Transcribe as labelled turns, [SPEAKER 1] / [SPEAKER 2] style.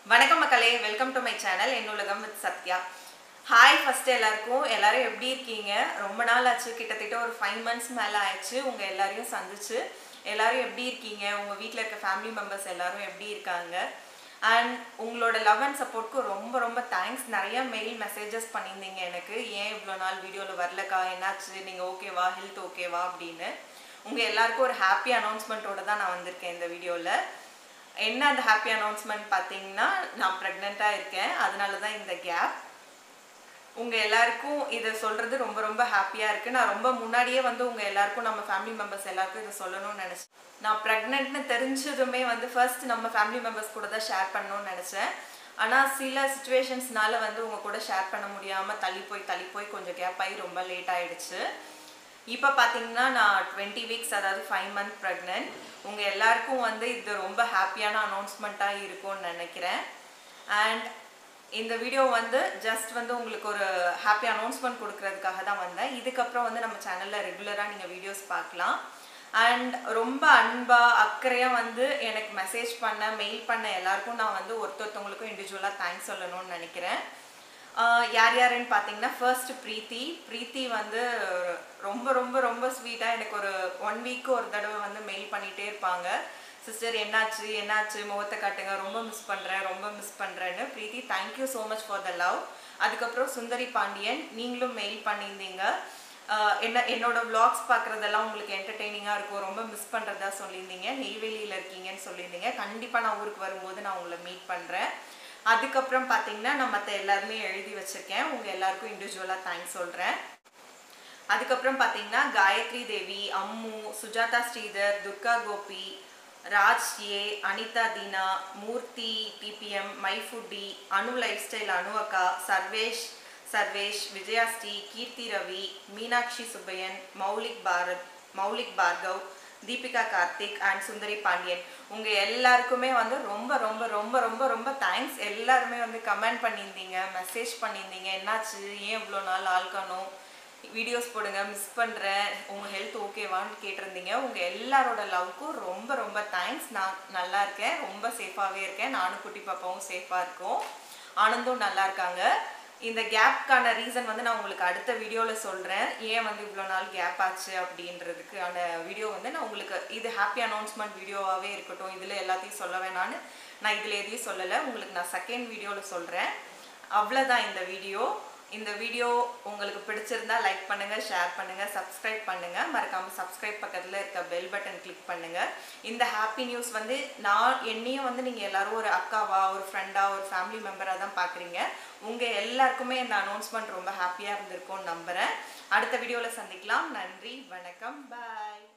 [SPEAKER 1] வணக்கம் மக்களே welcome to my channel Ennulagam with Sathya hi first எல்லாருக்கும் எல்லாரும் எப்படி இருக்கீங்க ரொம்ப நாள் ஆச்சு கிட்டத்தட்ட ஒரு ஃபைவ் மந்த்ஸ் மேலே ஆயிடுச்சு உங்கள் எல்லாரையும் சந்திச்சு எல்லாரும் எப்படி இருக்கீங்க உங்கள் வீட்டில் இருக்க ஃபேமிலி மெம்பர்ஸ் எல்லாரும் எப்படி இருக்காங்க அண்ட் உங்களோட லவ் அண்ட் சப்போர்ட்க்கு ரொம்ப ரொம்ப தேங்க்ஸ் நிறைய மெயில் மெசேஜஸ் பண்ணியிருந்தீங்க எனக்கு ஏன் இவ்வளோ நாள் வீடியோவில் வரலக்கா என்னாச்சு நீங்கள் ஓகேவா ஹெல்த் ஓகேவா அப்படின்னு உங்கள் எல்லாருக்கும் ஒரு ஹாப்பி அனௌன்ஸ்மெண்ட்டோட தான் நான் வந்திருக்கேன் இந்த வீடியோவில் என்ன அந்த ஹாப்பி அனௌன்ஸ்மெண்ட் பார்த்தீங்கன்னா நான் ப்ரெக்னெண்ட்டாக இருக்கேன் அதனால தான் இந்த கேப் உங்கள் எல்லாருக்கும் இதை சொல்கிறது ரொம்ப ரொம்ப ஹாப்பியாக இருக்குது நான் ரொம்ப முன்னாடியே வந்து உங்கள் எல்லாருக்கும் நம்ம ஃபேமிலி மெம்பர்ஸ் எல்லாருக்கும் இதை சொல்லணும்னு நினச்சேன் நான் ப்ரெக்னென்ட்னு தெரிஞ்சதுமே வந்து ஃபர்ஸ்ட் நம்ம ஃபேமிலி மெம்பர்ஸ் கூட தான் ஷேர் பண்ணணும்னு நினச்சேன் ஆனால் சில சுச்சுவேஷன்ஸ்னால வந்து உங்கள் கூட ஷேர் பண்ண முடியாமல் தள்ளி போய் தள்ளி போய் கொஞ்சம் கேப் ஆகி ரொம்ப லேட் ஆயிடுச்சு இப்போ பார்த்தீங்கன்னா நான் டுவெண்ட்டி வீக்ஸ் அதாவது ஃபைவ் மந்த் ப்ரெக்னென்ட் உங்கள் எல்லாருக்கும் வந்து இது ரொம்ப ஹாப்பியான அனௌன்ஸ்மெண்ட்டாக இருக்கும்னு நினைக்கிறேன் அண்ட் இந்த வீடியோ வந்து ஜஸ்ட் வந்து உங்களுக்கு ஒரு ஹாப்பி அனௌன்ஸ்மெண்ட் கொடுக்கறதுக்காக தான் வந்தேன் இதுக்கப்புறம் வந்து நம்ம சேனலில் ரெகுலராக நீங்கள் வீடியோஸ் பார்க்கலாம் அண்ட் ரொம்ப அன்பாக அக்கறையாக வந்து எனக்கு மெசேஜ் பண்ண மெயில் பண்ண எல்லாருக்கும் நான் வந்து ஒருத்தொருத்தவங்களுக்கும் இண்டிவிஜுவலாக தேங்க்ஸ் சொல்லணும்னு நினைக்கிறேன் ஆஹ் யார் யாருன்னு பார்த்தீங்கன்னா ஃபர்ஸ்ட் ப்ரீத்தி ப்ரீத்தி வந்து ரொம்ப ரொம்ப ரொம்ப ஸ்வீட்டாக எனக்கு ஒரு ஒன் வீக்கு ஒரு தடவை வந்து மெயில் பண்ணிகிட்டே இருப்பாங்க சிஸ்டர் என்னாச்சு என்னாச்சு முகத்தை காட்டுங்க ரொம்ப மிஸ் பண்ணுறேன் ரொம்ப மிஸ் பண்ணுறேன்னு Preethi thank you so much for the love அதுக்கப்புறம் சுந்தரி பாண்டியன் நீங்களும் மெயில் பண்ணியிருந்தீங்க ஆஹ் என்ன என்னோட vlogs பார்க்குறதெல்லாம் உங்களுக்கு என்டர்டெய்னிங்காக இருக்கும் ரொம்ப மிஸ் பண்ணுறதா சொல்லியிருந்தீங்க நெய்வேலியில் இருக்கீங்கன்னு சொல்லியிருந்தீங்க கண்டிப்பாக நான் ஊருக்கு வரும்போது நான் உங்களை மீட் பண்ணுறேன் அதுக்கப்புறம் பார்த்தீங்கன்னா நான் மற்ற எல்லாருமே எழுதி வச்சுருக்கேன் உங்கள் எல்லாருக்கும் இண்டிவிஜுவலாக தேங்க்ஸ் சொல்கிறேன் அதுக்கப்புறம் பார்த்தீங்கன்னா Gayathri Devi Ammu Sujatha Sridhar Durga Gopi Raj A Anitha Deena Murthy DPM my foodie Anu lifestyle Anu அக்கா சர்வேஷ் சர்வேஷ் விஜயாஸ்ரீ கீர்த்தி ரவி மீனாட்சி சுப்பையன் மௌலிக் பாரத் மௌலிக் பார்கவ் தீபிகா கார்த்திக் அண்ட் சுந்தரி பாண்டியன் உங்கள் எல்லாருக்குமே வந்து ரொம்ப ரொம்ப ரொம்ப ரொம்ப ரொம்ப தேங்க்ஸ் எல்லாருமே வந்து கமெண்ட் பண்ணியிருந்தீங்க மெசேஜ் பண்ணியிருந்தீங்க என்னாச்சு ஏன் இவ்வளோ நாள் ஆள்கானோம் வீடியோஸ் போடுங்க மிஸ் பண்ணுறேன் உங்கள் ஹெல்த் ஓகேவான்னு கேட்டிருந்தீங்க உங்கள் எல்லாரோட லவ்க்கும் ரொம்ப ரொம்ப தேங்க்ஸ் நான் நல்லா இருக்கேன் ரொம்ப சேஃபாகவே இருக்கேன் நானும் குட்டி பாப்பாவும் சேஃபாக இருக்கோம் ஆனந்தும் நல்லா இருக்காங்க இந்த கேப்க்கான ரீசன் வந்து நான் உங்களுக்கு அடுத்த வீடியோவில் சொல்கிறேன் ஏன் வந்து இவ்வளோ நாள் கேப் ஆச்சு அப்படின்றதுக்கான வீடியோ வந்து நான் உங்களுக்கு இது ஹாப்பி அனௌன்ஸ்மெண்ட் வீடியோவாகவே இருக்கட்டும் இதில் எல்லாத்தையும் சொல்ல வேணான்னு நான் இதில் எதையும் சொல்லலை உங்களுக்கு நான் செகண்ட் வீடியோவில் சொல்கிறேன் அவ்வளோதான் இந்த வீடியோ இந்த வீடியோ உங்களுக்கு பிடிச்சிருந்தா லைக் பண்ணுங்க ஷேர் பண்ணுங்க சப்ஸ்கிரைப் பண்ணுங்க மறக்காம சப்ஸ்கிரைப் பக்கத்துல இருக்க பெல் பட்டன் கிளிக் பண்ணுங்க இந்த ஹாப்பி நியூஸ் வந்து நான் என்னையும் வந்து நீங்க எல்லாரும் ஒரு அக்காவா ஒரு ஃப்ரெண்டா ஒரு ஃபேமிலி மெம்பரா தான் பாக்குறீங்க உங்க எல்லாருக்குமே இந்த அனௌன்ஸ்மெண்ட் ரொம்ப ஹாப்பியா இருந்திருக்கும்னு நம்புறேன் அடுத்த வீடியோல சந்திக்கலாம் நன்றி வணக்கம் பாய்